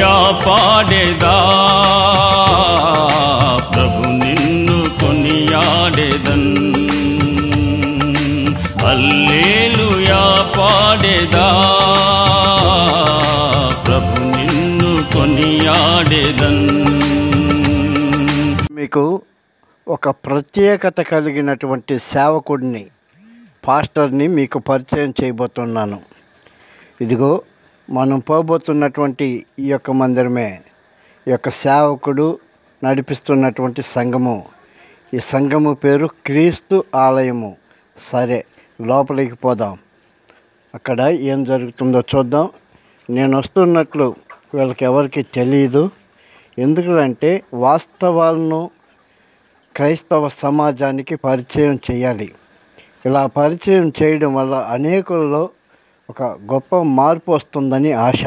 హల్లెలూయా పాడేదా ప్రభు నిన్ను కొనియాడేదన్ హల్లెలూయా పాడేదా ప్రభు నిన్ను కొనియాడేదన్ మీకు ఒక ప్రత్యేకత కలిగినటువంటి సేవకుడిని పాస్టర్ని మీకు పరిచయం చేయబోతున్నాను ఇదిగో మనం పోబోతున్నటువంటి ఈ యొక్క మందిరమే ఈ యొక్క సేవకుడు నడిపిస్తున్నటువంటి సంఘము ఈ సంఘము పేరు క్రీస్తు ఆలయము సరే లోపలికి పోదాం అక్కడ ఏం జరుగుతుందో చూద్దాం నేను వస్తున్నట్లు వీళ్ళకి ఎవరికి తెలియదు ఎందుకంటే వాస్తవాలను క్రైస్తవ సమాజానికి పరిచయం చేయాలి ఇలా పరిచయం చేయడం వల్ల అనేకుల్లో ఒక గొప్ప మార్పు వస్తుందని ఆశ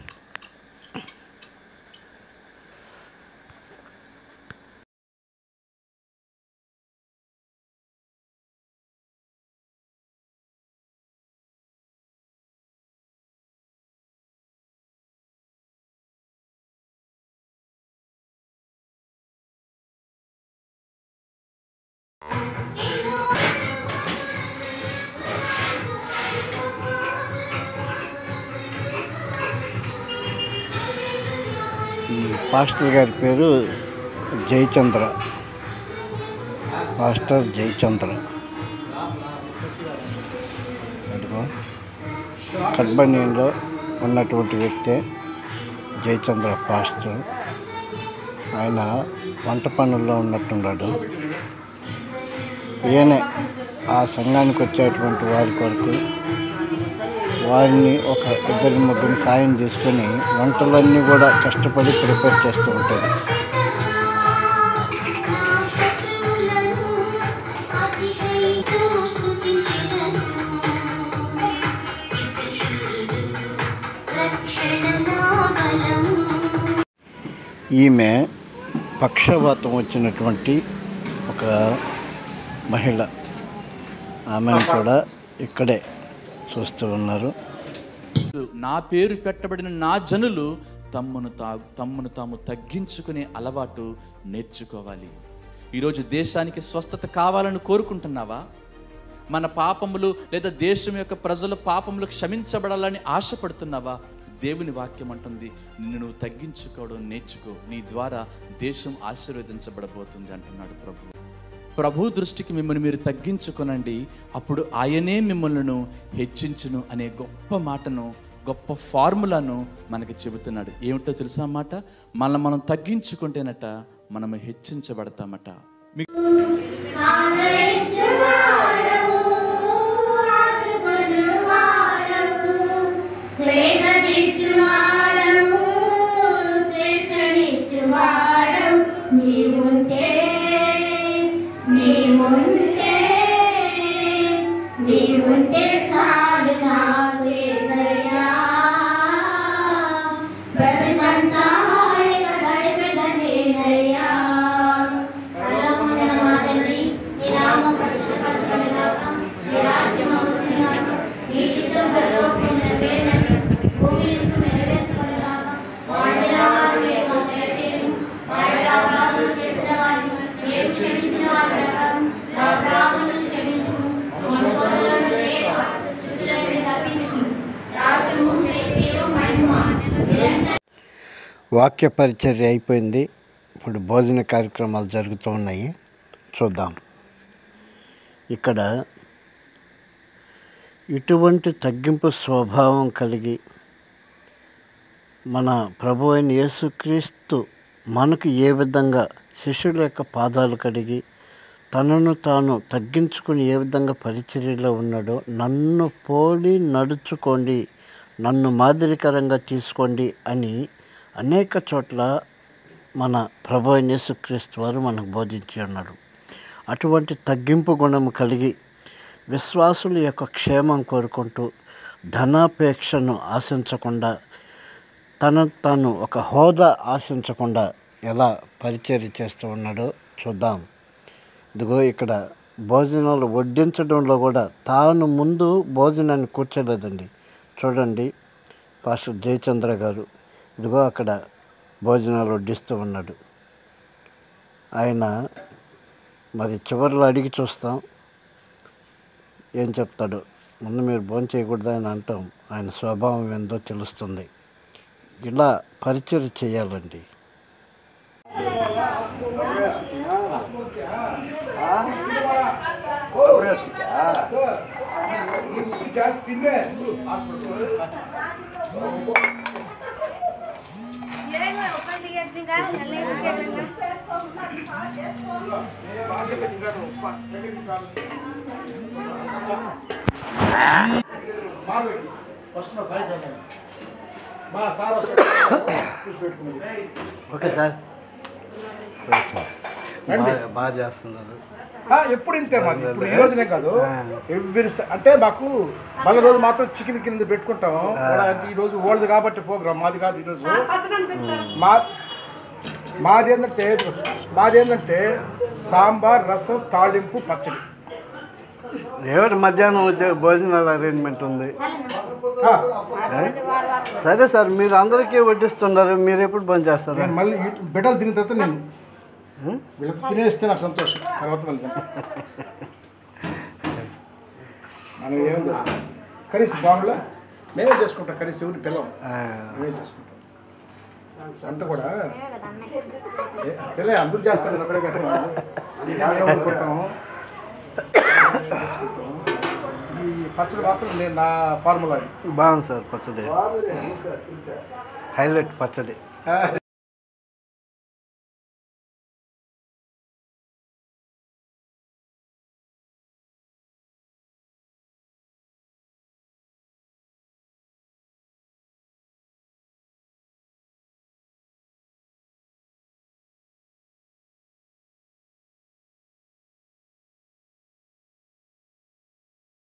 ఈ పాస్టర్ గారి పేరు జయచంద్ర పాస్టర్ జయచంద్ర అదిగో కడ్బనీలో ఉన్నటువంటి వ్యక్తే జయచంద్ర పాస్టర్ ఆయన వంట పనుల్లో ఉన్నట్టున్నాడు ఈయనే ఆ సంఘానికి వచ్చేటువంటి వారి కొరకు వారిని ఒక ఇద్దరి ముగ్గురిని సాయం తీసుకొని వంటలన్నీ కూడా కష్టపడి ప్రిపేర్ చేస్తూ ఉంటారు అతిశయితూ స్తుతించెదను. ఇతిశురుడు రక్షణ నా బలము. ఈమె పక్షవాతం వచ్చినటువంటి ఒక మహిళ ఆమెను కూడా ఇక్కడే చూస్తూ ఉన్నారు నా పేరు పెట్టబడిన నా జనులు తమ్మును తా తమ్మును తాము తగ్గించుకునే అలవాటు నేర్చుకోవాలి ఈరోజు దేశానికి స్వస్థత కావాలని కోరుకుంటున్నావా మన పాపములు లేదా దేశం యొక్క ప్రజల పాపములు క్షమించబడాలని ఆశపడుతున్నావా దేవుని వాక్యం అంటుంది నిన్ను నువ్వు తగ్గించుకోవడం నేర్చుకో నీ ద్వారా దేశం ఆశీర్వదించబడబోతుంది అంటున్నాడు ప్రభు ప్రభు దృష్టికి మిమ్మల్ని మీరు తగ్గించుకొనండి అప్పుడు ఆయనే మిమ్మల్ని హెచ్చించును అనే గొప్ప మాటను గొప్ప ఫార్ములాను మనకి చెబుతున్నాడు ఏమిటో తెలుసా మాట మనం మనం తగ్గించుకుంటేనట మనము హెచ్చించబడతామట మీ ఆదరించువాడవు, ఆదుకొనువాడవు, స్వేదనిచ్చువాడవు, స్వేచ్ఛనిచ్చువాడవు, నీవుంటే నీవుంటే నీవుంటే చాలు నాకు యేసయ్యా. బ్రతుకంతా హాయిగా గడిపెదనేసయ్యా. పరలోకమందున మా తండ్రి, నీ నామం పరిశుద్ధపరచబడుగాక. నీ రాజ్యం వచ్చుగాక. నీ చిత్తం పరలోకమందు నెరవేరినట్లు భూమియందు నెరవేర్చబడుగాక. వాడి ఆహారం మాకు దయచేయము. వాడి అపరాధములు చేసిన వారిని మేము క్షమించిన వారి ప్రకారం మా అపరాధములను క్షమించుము. మా సోదరులను ప్రేమ, దుష్టుల నుండి తప్పించుము. రాజ్యము శక్తియు మహిమ నిరంతరం వాక్య పరిచర్య అయిపోయింది ఇప్పుడు భోజన కార్యక్రమాలు జరుగుతూ ఉన్నాయి చూద్దాం ఇక్కడ ఇటువంటి తగ్గింపు స్వభావం కలిగి మన ప్రభు అయిన యేసుక్రీస్తు మనకు ఏ విధంగా శిష్యుల యొక్క పాదాలు కడిగి తనను తాను తగ్గించుకుని ఏ విధంగా పరిచర్యలో ఉన్నాడో నన్ను పోలి నడుచుకోండి నన్ను మాదిరికరంగా తీసుకోండి అని అనేక చోట్ల మన ప్రభు అయిన యేసుక్రీస్తు వారు మనకు బోధించి ఉన్నాడు అటువంటి తగ్గింపు గుణం కలిగి విశ్వాసుల యొక్క క్షేమం కోరుకుంటూ ధనాపేక్షను ఆశించకుండా తన తాను ఒక హోదా ఆశించకుండా ఎలా పరిచర్య చేస్తూ ఉన్నాడో చూద్దాం ఇదిగో ఇక్కడ భోజనాలు వడ్డించడంలో కూడా తాను ముందు భోజనాన్ని కూర్చోలేదండి చూడండి పాస్టర్ జయచంద్ర గారు ఇదిగో అక్కడ భోజనాలు వడ్డిస్తూ ఉన్నాడు ఆయన మరి చివరిలో అడిగి చూస్తాం ఏం చెప్తాడు ముందు మీరు భోజనం చేయకూడదు అని అంటాం ఆయన స్వభావం ఏందో తెలుస్తుంది ఇలా పరిచయం చేయాలండి ఓకే సార్ బాగా బాగా చేస్తున్నారు ఆ, ఎప్పుడు ఇంతే మాకు ఇప్పుడు ఈ రోజునే కాదు ఎవ్రీ స- అంటే మాకు మళ్ళీ రోజు మాత్రం చికెన్ కింద పెట్టుకుంటాము కూడా అంటే ఈ రోజు ఓల్డ్ కాబట్టి ప్రోగ్రామ్ మాది కాదు ఈరోజు మా మాది ఏంటంటే మాది ఏంటంటే సాంబార్ రసం తాళింపు పచ్చడి ఎవరి మధ్యాహ్నం వచ్చే భోజనాల అరేంజ్మెంట్ ఉంది ఆ, సరే సార్ మీరు అందరికీ వడ్డిస్తున్నారు మీరు ఎప్పుడు బంద్ చేస్తారు నేను మళ్ళీ ఈ బిడ్డలు తిన్న తర్వాత నేను వీళ్ళకి తినేస్తే నాకు సంతోషం తర్వాత మళ్ళీ తింటా. మనం ఏం లేదు. కర్రీస్ బాగుండా మేమే చేసుకుంటాం కర్రీస్ ఎవరి పిల్లం మేమే చేసుకుంటాం వంట కూడా ఏ- తెలియ అందరూ చేస్తారు ఒకడే కదా మేము వండుకుంటాము. ఈ పచ్చడి మాత్రం నేను నా ఫార్ములా బాగుంది సార్ పచ్చడి హైలైట్ పచ్చడి